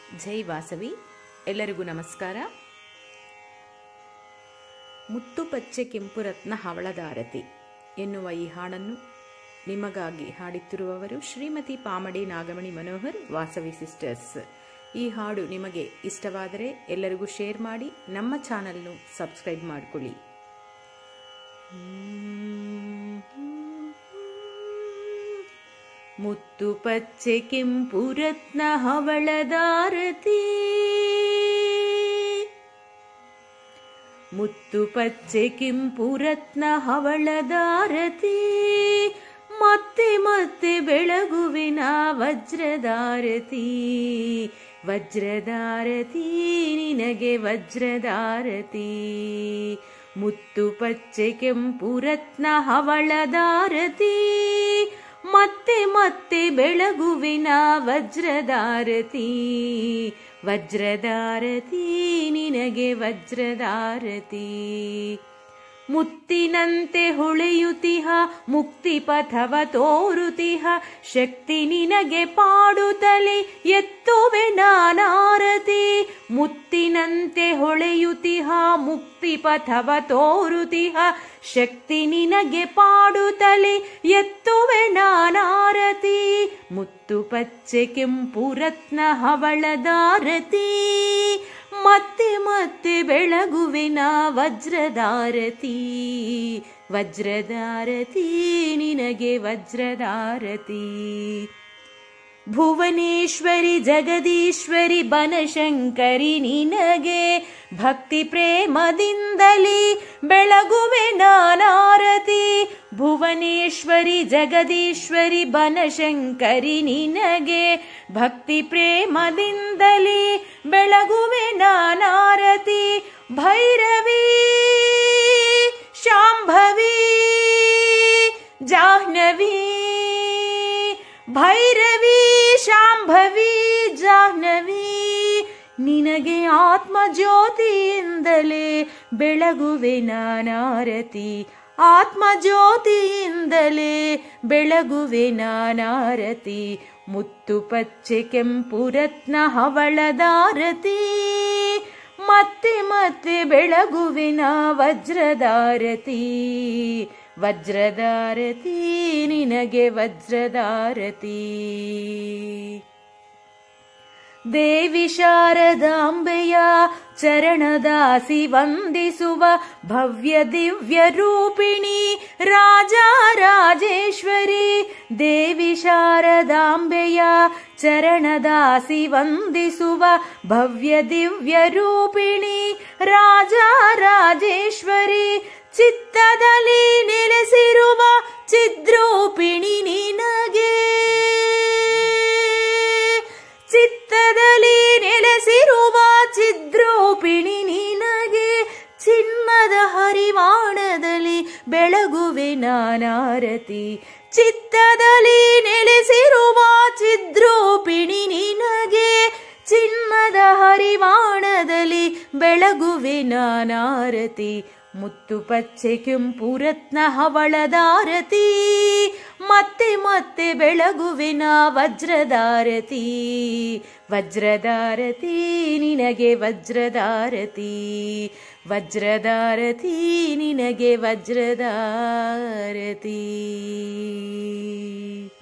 ಜೈ ವಾಸವಿ ಎಲ್ಲರಿಗೂ ನಮಸ್ಕಾರ ಮುತ್ತು ಪಚ್ಚೆ ಕೆಂಪು ರತ್ನ ಹವಳದಾರತಿ ಎನ್ನುವ ಈ ಹಾಡನ್ನು ನಿಮಗಾಗಿ ಹಾಡುತ್ತಿರುವವರು ಶ್ರೀಮತಿ ಪಾಮಡಿ ನಾಗಮಣಿ ಮನೋಹರ್ ವಾಸವಿ ಸಿಸ್ಟರ್ಸ್ ಈ ಹಾಡು ನಿಮಗೆ ಇಷ್ಟವಾದರೆ ಎಲ್ಲರಿಗೂ ಶೇರ್ ಮಾಡಿ ನಮ್ಮ ಚಾನಲ್ನು ಸಬ್ಸ್ಕ್ರೈಬ್ ಮಾಡಿಕೊಳ್ಳಿ ಮುತ್ತು ಪಚ್ಚೆ ಕೆಂಪು ರತ್ನ ಹವಳದಾರತಿ ಮುತ್ತು ಪಚ್ಚೆ ಕೆಂಪು ರತ್ನ ಹವಳದಾರತಿ ಮತ್ತೆ ಮತ್ತೆ ಬೆಳಗುವಿನ ವಜ್ರದಾರತಿ ವಜ್ರದಾರತಿ ನಿನಗೆ ವಜ್ರದಾರತಿ ಮುತ್ತು ಪಚ್ಚೆ ಕೆಂಪು ರತ್ನ ಹವಳದಾರತಿ ಮತ್ತೆ ಮತ್ತೆ ಬೆಳಗುವಿನ ವಜ್ರದಾರತಿ ವಜ್ರದಾರತಿ ನಿನಗೆ ವಜ್ರದಾರತಿ ಮುತ್ತಿನಂತೆ ಹೊಳೆಯುತಿಹ ಮುಕ್ತಿ ಪಥವ ತೋರುತಿಹ ಶಕ್ತಿ ನಿನಗೆ ಪಾಡುತ್ತಲೇ ಎತ್ತುವೆ ನಾನಾರತಿ ಮುತ್ತಿನಂತೆ ಹೊಳೆಯುತಿಹ ಮುಕ್ತಿ ಪಥವ ತೋರುತಿಹ ಶಕ್ತಿ ನಿನಗೆ ಪಾಡುತ್ತಲೇ ಎತ್ತುವೆ ನಾನಾರತಿ ಮುತ್ತು ಪಚ್ಚೆ ಕೆಂಪು ರತ್ನ ಹವಳದಾರತಿ ಮತ್ತೆ ಮತ್ತೆ ಬೆಳಗುವಿನ ವಜ್ರದಾರತಿ ವಜ್ರದಾರತಿ ನಿನಗೆ ವಜ್ರದಾರತಿ ಭುವನೇಶ್ವರಿ ಜಗದೀಶ್ವರಿ ಬನಶಂಕರಿ ನಿನಗೆ ಭಕ್ತಿ ಪ್ರೇಮದಿಂದಲೇ ಬೆಳಗುವೆ ನಾನಾರತಿ ಭುವನೇಶ್ವರಿ ಜಗದೀಶ್ವರಿ ಬನಶಂಕರಿ ನಿನಗೆ ಭಕ್ತಿ ಪ್ರೇಮದಿಂದಲೇ ಬೆಳಗುವೆ ನಾನಾರತಿ ಭೈರವಿ ಶಾಂಭವಿ ಜಾಹ್ನವಿ ಭೈರವಿ ಶಾಂಭವಿ ಜಾಹ್ನವಿ ನಿನಗೆ ಆತ್ಮ ಜ್ಯೋತಿಯಿಂದಲೇ ಬೆಳಗುವೆ ನಾನಾರತಿ ಆತ್ಮ ಜ್ಯೋತಿಯಿಂದಲೇ ಬೆಳಗುವೆ ನಾನಾರತಿ ಮುತ್ತು ಪಚ್ಚೆ ಕೆಂಪು ರತ್ನ ಹವಳದಾರತಿ ಮತ್ತೆ ಮತ್ತೆ ಬೆಳಗುವಿನ ವಜ್ರದಾರತಿ ವಜ್ರದಾರತಿ ನಿನಗೆ ವಜ್ರದಾರತಿ ದೇವಿ ಶಾರದಾಂಬೆಯ ಚರಣದಾಸಿ ವಂದಿಸುವ ಭವ್ಯ ದಿವ್ಯ ರೂಪಿಣಿ ರಾಜ ರಾಜೇಶ್ವರಿ ದೇವಿ ಶಾರದಾಂಬೆಯ ಚರಣದಾಸಿ ವಂದಿಸುವ ಭವ್ಯ ದಿವ್ಯ ರೂಪಿಣಿ ರಾಜ ರಾಜೇಶ್ವರಿ ಚಿತ್ತದಲ್ಲಿ ನೆಲೆಸಿರುವ ಚಿದ್ರೂಪಿಣಿ ನಿನಗೆ ಚಿತ್ತದಲ್ಲಿ ನೆಲೆಸಿರುವ ಚಿದ್ರೂಪಿಣಿ ನಿನಗೆ ಚಿನ್ನದ ಹರಿವಾಣದಲ್ಲಿ ಬೆಳಗುವೆ ನಾನಾರತಿ ಚಿತ್ತದಲ್ಲಿ ನೆಲೆಸಿರುವ ಚಿದ್ರೂಪಿಣಿ ನಿನಗೆ ಚಿನ್ನದ ಹರಿವಾಣದಲ್ಲಿ ಬೆಳಗುವೆ ನಾನಾರತಿ ಮುತ್ತು ಪಚ್ಚೆ ಕೆಂಪು ರತ್ನ ಹವಳದಾರತಿ ಮತ್ತೆ ಮತ್ತೆ ಬೆಳಗುವಿನ ವಜ್ರದಾರತಿ ವಜ್ರದಾರತಿ ನಿನಗೆ ವಜ್ರದಾರತಿ ವಜ್ರದಾರತಿ ನಿನಗೆ ವಜ್ರದಾರತಿ